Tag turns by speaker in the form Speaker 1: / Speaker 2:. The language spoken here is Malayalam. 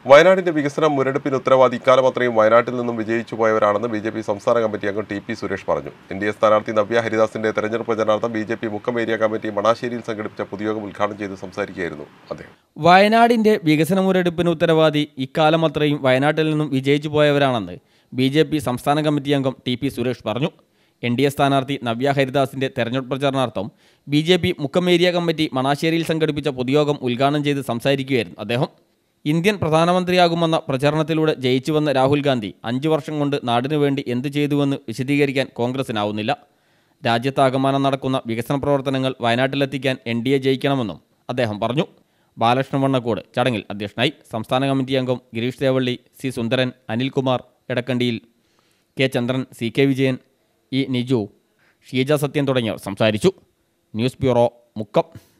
Speaker 1: വയനാടിന്റെ വികസനം മുരടിപ്പിന് ഉത്തരവാദി ഇക്കാലം അത്രയും വയനാട്ടിൽ നിന്നും വിജയിച്ചു പോയവരാണെന്ന് ബി ജെ പി സംസ്ഥാന കമ്മിറ്റി അംഗം ടി പി സുരേഷ് പറഞ്ഞു എൻ ഡി എ സ്ഥാനാർത്ഥി നവ്യ ഹരിദാസിന്റെ തെരഞ്ഞെടുപ്പ് പ്രചരണാർത്ഥം B J P Mukkam area committee മണാശ്ശേരിയിൽ സംഘടിപ്പിച്ച പൊതുയോഗം ഉദ്ഘാടനം ചെയ്ത് സംസാരിക്കുകയായിരുന്നു അദ്ദേഹം
Speaker 2: വയനാടിന്റെ വികസന മുരടിപ്പിന് ഉത്തരവാദി ഇക്കാലം അത്രയും വയനാട്ടിൽ നിന്നും വിജയിച്ചു പോയവരാണെന്ന് ബി ജെ പി സംസ്ഥാന കമ്മിറ്റി അംഗം ടി പി സുരേഷ് പറഞ്ഞു എൻ ഡി എ സ്ഥാനാർത്ഥി നവ്യ ഹരിദാസിന്റെ തെരഞ്ഞെടുപ്പ് പ്രചരണാർത്ഥം B J P Mukkam area committee മണാശ്ശേരിയിൽ സംഘടിപ്പിച്ച പൊതുയോഗം ഉദ്ഘാടനം ചെയ്ത് സംസാരിക്കുകയായിരുന്നു അദ്ദേഹം ഇന്ത്യൻ പ്രധാനമന്ത്രിയാകുമെന്ന പ്രചരണത്തിലൂടെ ജയിച്ചു വന്ന രാഹുൽ ഗാന്ധി അഞ്ചു വർഷം കൊണ്ട് നാടിനു വേണ്ടി എന്തു ചെയ്തുവെന്ന് വിശദീകരിക്കാൻ കോൺഗ്രസിനാവുന്നില്ല രാജ്യത്താകമാനം നടക്കുന്ന വികസന പ്രവർത്തനങ്ങൾ വയനാട്ടിലെത്തിക്കാൻ എൻ ഡി എ ജയിക്കണമെന്നും അദ്ദേഹം പറഞ്ഞു ബാലകൃഷ്ണൻ വണ്ണക്കോട് ചടങ്ങിൽ അധ്യക്ഷനായി സംസ്ഥാന കമ്മിറ്റി അംഗം Girish Devalli C Sundaran Anilkumar Edakkandiyil K Chandran C K Vijayan E Niju Sheeja Sathyan തുടങ്ങിയവർ സംസാരിച്ചു ന്യൂസ് ബ്യൂറോ മുക്കം